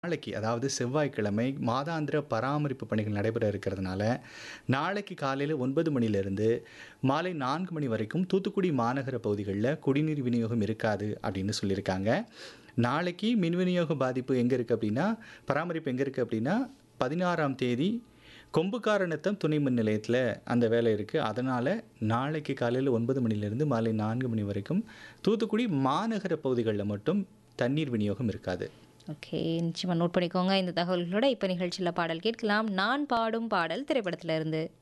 நாளைக்கு அதாவது செவ்வாய்க்கிழமை மாதாந்திர பராமரிப்பு பணிகள் நடைபெற இருக்கிறதுனால நாளைக்கு காலையில் ஒன்பது மணிலேருந்து மாலை நான்கு மணி வரைக்கும் தூத்துக்குடி மாநகர பகுதிகளில் குடிநீர் விநியோகம் இருக்காது அப்படின்னு சொல்லியிருக்காங்க நாளைக்கு மின் விநியோக பாதிப்பு எங்கே இருக்குது அப்படின்னா பராமரிப்பு எங்கே இருக்குது அப்படின்னா பதினாறாம் தேதி கொம்புக்காரணத்தம் துணை மின் நிலையத்தில் அந்த வேலை இருக்குது அதனால் நாளைக்கு காலையில் ஒன்பது மணிலேருந்து மாலை நான்கு மணி வரைக்கும் தூத்துக்குடி மாநகர பகுதிகளில் மட்டும் தண்ணீர் விநியோகம் இருக்காது ஓகே நிச்சயமாக நோட் பண்ணிக்கோங்க இந்த தகவல்களோட இப்போ நிகழ்ச்சியில் பாடல் கேட்கலாம் நான் பாடும் பாடல் திரைப்படத்துல இருந்து